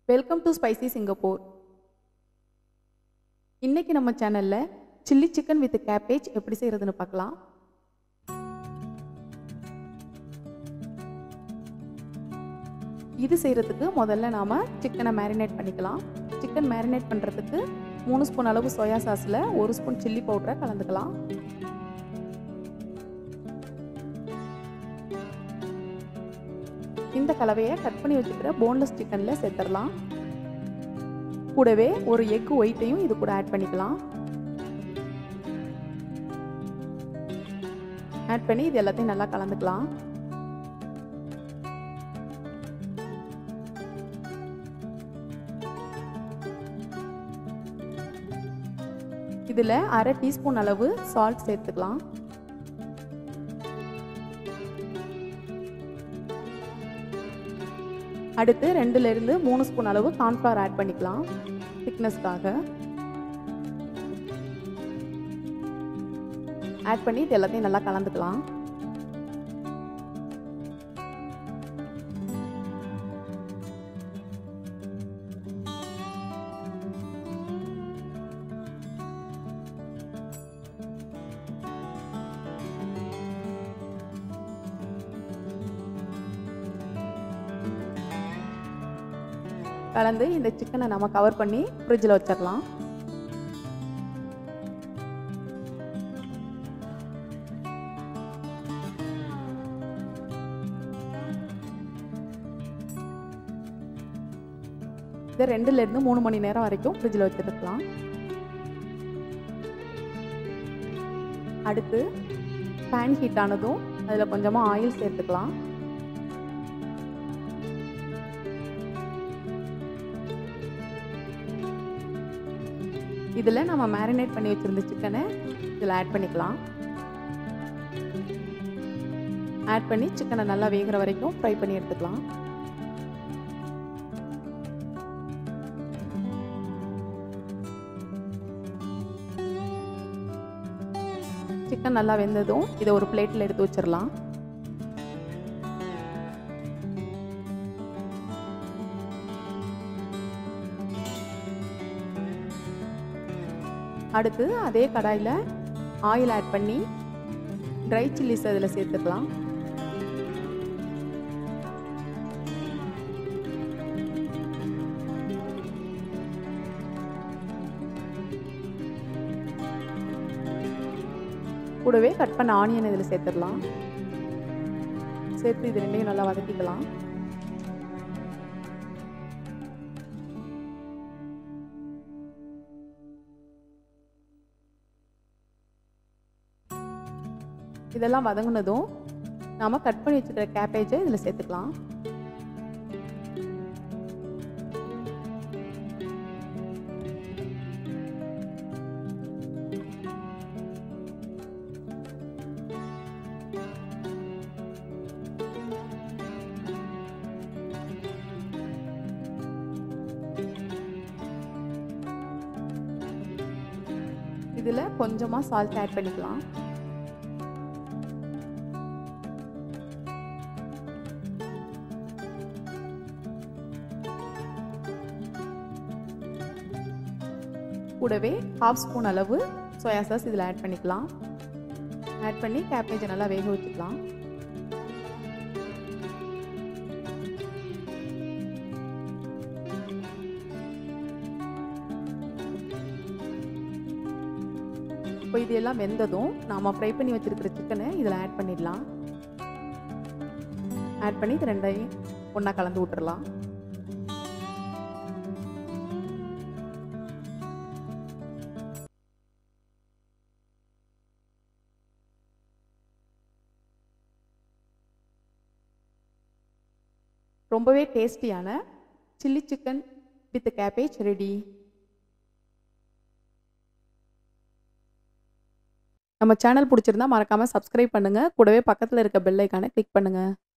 welcome to spicy Singapore இன்னைக்கு நம்ம சேனலில் சில்லி சிக்கன் வித் கேபேஜ் எப்படி செய்கிறதுன்னு பார்க்கலாம் இது செய்கிறதுக்கு முதல்ல நாம் சிக்கனை மேரினேட் பண்ணிக்கலாம் சிக்கன் மேரினேட் பண்ணுறதுக்கு மூணு ஸ்பூன் அளவு சோயா சாஸில் ஒரு ஸ்பூன் சில்லி பவுடரை கலந்துக்கலாம் இந்த கலவையை கட் பண்ணி வச்சுக்கிற போன்லெஸ் சிக்கனில் சேர்த்துடலாம் கூடவே ஒரு எக் ஒயிட்டையும் இது கூட ஆட் பண்ணிக்கலாம் ஆட் பண்ணி இது எல்லாத்தையும் நல்லா கலந்துக்கலாம் இதில் அரை டீஸ்பூன் அளவு சால்ட் சேர்த்துக்கலாம் அடுத்து ரெண்டுலேருந்து மூணு ஸ்பூன் அளவு கார்ன்ஃப்ளவர் ஆட் பண்ணிக்கலாம் திக்னஸ்க்காக ஆட் பண்ணி இது எல்லாத்தையும் நல்லா கலந்துக்கலாம் கலந்து இந்த சிக்கனை நம்ம கவர் பண்ணி ஃப்ரிட்ஜில் வச்சிடலாம் இதை ரெண்டுலேருந்து மூணு மணி நேரம் வரைக்கும் ஃப்ரிட்ஜில் வச்சுருக்கலாம் அடுத்து பேன் ஹீட் ஆனதும் அதில் கொஞ்சமாக ஆயில் சேர்த்துக்கலாம் இதில் நம்ம மேரினேட் பண்ணி வச்சுருந்த சிக்கனை இதில் ஆட் பண்ணிக்கலாம் ஆட் பண்ணி சிக்கனை நல்லா வேகிற வரைக்கும் ஃப்ரை பண்ணி எடுத்துக்கலாம் சிக்கன் நல்லா வெந்ததும் இதை ஒரு பிளேட்டில் எடுத்து வச்சிடலாம் அடுத்து அதே கடாயில் ஆயில் ஆட் பண்ணி ட்ரை சில்லிஸ் அதில் சேர்த்துக்கலாம் கூடவே கட் பண்ண ஆனியன் இதில் சேர்த்துடலாம் சேர்த்து இது ரெண்டையும் நல்லா வதக்கிக்கலாம் இதெல்லாம் வதங்கினதும் நாம் கட் பண்ணி வச்சுக்கிற கேபேஜை இதில் சேர்த்துக்கலாம் இதில் கொஞ்சமாக சால்ட் ஆட் பண்ணிக்கலாம் கூடவே ஹாஃப் ஸ்பூன் அளவு சோயா சாஸ் இதில் ஆட் பண்ணிக்கலாம் ஆட் பண்ணி கேபேஜை நல்லா வேக வச்சுக்கலாம் இப்போ இது எல்லாம் வெந்ததும் நாம் ஃப்ரை பண்ணி வச்சுருக்கிற சிக்கனை இதில் ஆட் பண்ணிடலாம் ஆட் பண்ணி இது ரெண்டையும் ஒன்றா கலந்து விட்டுறலாம் ரொம்பவே டேஸ்டியான chilli chicken with cabbage ready நம்ம சேனல் பிடிச்சிருந்தா மறக்காமல் சப்ஸ்கிரைப் பண்ணுங்கள் கூடவே பக்கத்தில் இருக்க பெல் ஐக்கானை கிளிக் பண்ணுங்கள்